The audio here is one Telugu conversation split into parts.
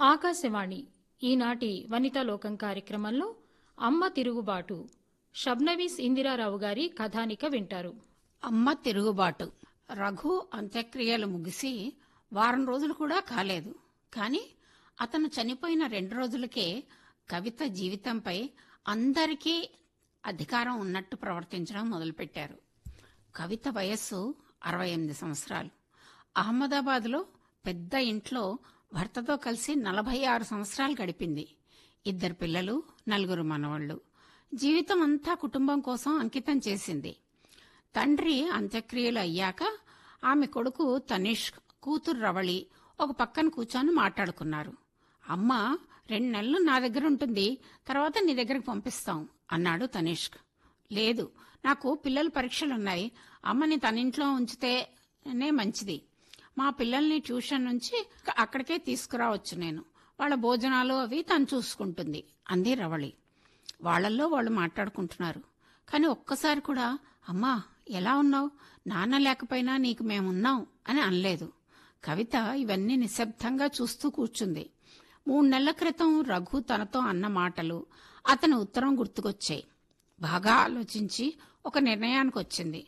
ఆకాశవాణి ఈనాటి వనితా లోకం కార్యక్రమంలో అమ్మ తిరుగుబాటు షబ్నవీస్ ఇందిరారావు గారి కథానిక వింటారు అమ్మ తిరుగుబాటు రఘు అంత్యక్రియలు ముగిసి వారం రోజులు కూడా కాలేదు కాని అతను చనిపోయిన రెండు రోజులకే కవిత జీవితంపై అందరికీ అధికారం ఉన్నట్టు ప్రవర్తించడం మొదలుపెట్టారు కవిత వయస్సు అరవై ఎనిమిది సంవత్సరాలు అహ్మదాబాద్లో పెద్ద ఇంట్లో భర్తతో కలిసి నలభై ఆరు సంవత్సరాలు గడిపింది ఇద్దరు పిల్లలు నలుగురు మనవళ్లు జీవితం అంతా కుటుంబం కోసం అంకితం చేసింది తండ్రి అంత్యక్రియలు అయ్యాక ఆమె కొడుకు తనిష్క్ కూతురు రవళి ఒక పక్కన కూర్చొని మాట్లాడుకున్నారు అమ్మ రెండు నెలలు నా దగ్గర ఉంటుంది తర్వాత నీ దగ్గరకు పంపిస్తాం అన్నాడు తనిష్క్ లేదు నాకు పిల్లల పరీక్షలున్నాయి అమ్మని తన ఇంట్లో ఉంచితేనే మంచిది మా పిల్లల్ని ట్యూషన్ నుంచి అక్కడికే తీసుకురావచ్చు నేను వాళ్ళ భోజనాలు అవి తను చూసుకుంటుంది అంది రవళి వాళ్ళల్లో వాళ్ళు మాట్లాడుకుంటున్నారు కానీ ఒక్కసారి కూడా అమ్మా ఎలా ఉన్నావు నాన్న లేకపోయినా నీకు మేమున్నాం అని అనలేదు కవిత ఇవన్నీ నిశ్శబ్దంగా చూస్తూ కూర్చుంది మూడు నెలల క్రితం రఘు తనతో అన్న మాటలు అతని ఉత్తరం గుర్తుకొచ్చాయి బాగా ఆలోచించి ఒక నిర్ణయానికి వచ్చింది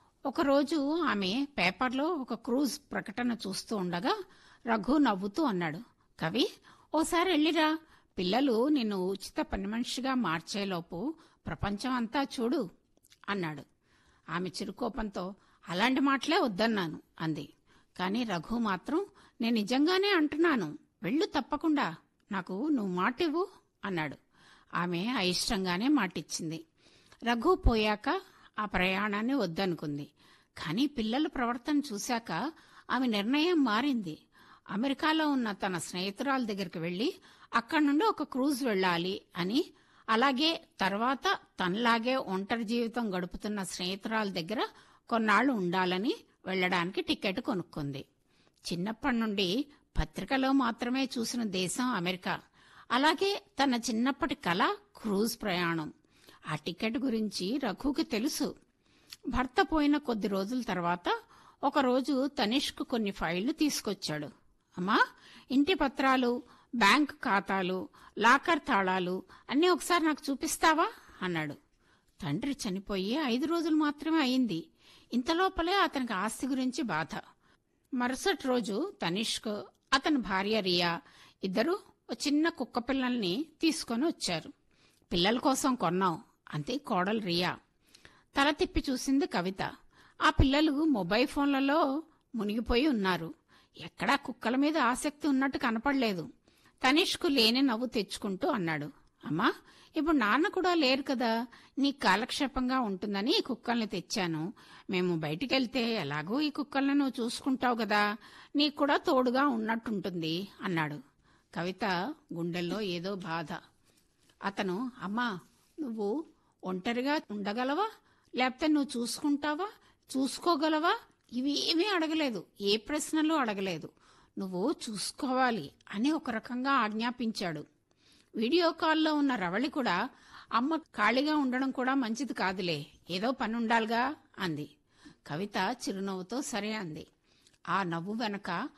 ఒకరోజు ఆమె పేపర్లో ఒక క్రూజ్ ప్రకటన చూస్తూ ఉండగా రఘు నవ్వుతూ అన్నాడు కవి ఓసారి వెళ్ళిరా పిల్లలు నిన్ను ఉచిత పని మనిషిగా మార్చేలోపు ప్రపంచం అంతా చూడు అన్నాడు ఆమె చిరుకోపంతో అలాంటి మాటలే వద్దన్నాను అంది కాని రఘు మాత్రం నేను నిజంగానే అంటున్నాను వెళ్ళు తప్పకుండా నాకు నువ్వు మాటివ్వు అన్నాడు ఆమె అయిష్టంగానే మాటిచ్చింది రఘు పోయాక ఆ ప్రయాణాన్ని వద్దనుకుంది కానీ పిల్లల ప్రవర్తన చూశాక ఆమె నిర్ణయం మారింది అమెరికాలో ఉన్న తన స్నేహితురాల దగ్గరికి వెళ్లి అక్కడి నుండి ఒక క్రూజ్ వెళ్ళాలి అని అలాగే తర్వాత తనలాగే ఒంటరి జీవితం గడుపుతున్న స్నేహితురాల దగ్గర కొన్నాళ్లు ఉండాలని వెళ్లడానికి టికెట్ కొనుక్కుంది చిన్నప్పటి నుండి పత్రికలో మాత్రమే చూసిన దేశం అమెరికా అలాగే తన చిన్నప్పటి కళ క్రూజ్ ప్రయాణం ఆ టికెట్ గురించి రఘుకి తెలుసు భర్త పోయిన కొద్ది రోజుల తర్వాత ఒకరోజు తనిష్క్ కొన్ని ఫైళ్లు తీసుకొచ్చాడు అమ్మా ఇంటి పత్రాలు బ్యాంక్ ఖాతాలు లాకర్ తాళాలు అన్నీ ఒకసారి నాకు చూపిస్తావా అన్నాడు తండ్రి చనిపోయి ఐదు రోజులు మాత్రమే అయింది ఇంతలోపలే అతనికి ఆస్తి గురించి బాధ మరుసటి రోజు తనిష్క్ అతని భార్య రియా ఇద్దరు ఓ చిన్న కుక్క పిల్లల్ని తీసుకొని వచ్చారు పిల్లల కోసం కొన్నాం అంతే కోడలు రియా తల తిప్పి చూసింది కవిత ఆ పిల్లలు మొబైల్ ఫోన్లలో మునిగిపోయి ఉన్నారు ఎక్కడా కుక్కల మీద ఆసక్తి ఉన్నట్టు కనపడలేదు తనిష్కు లేని నవ్వు తెచ్చుకుంటూ అన్నాడు అమ్మా ఇప్పుడు నాన్న కూడా లేరు కదా నీ కాలక్షేపంగా ఉంటుందని ఈ కుక్కల్ని తెచ్చాను మేము బయటికెళ్తే ఎలాగో ఈ కుక్కల్ని నువ్వు చూసుకుంటావు కదా నీకు కూడా తోడుగా ఉన్నట్టుంటుంది అన్నాడు కవిత గుండెల్లో ఏదో బాధ అతను అమ్మా నువ్వు ఒంటరిగా ఉండగలవా లేకపోతే నువ్వు చూసుకుంటావా చూసుకోగలవా ఇవి ఏమీ అడగలేదు ఏ ప్రశ్నలు అడగలేదు నువ్వు చూసుకోవాలి అని ఒక రకంగా ఆజ్ఞాపించాడు వీడియో కాల్లో ఉన్న రవళి కూడా అమ్మ ఖాళీగా ఉండడం కూడా మంచిది కాదులే ఏదో పని ఉండాలిగా అంది కవిత చిరునవ్వుతో సరే అంది ఆ నవ్వు వెనక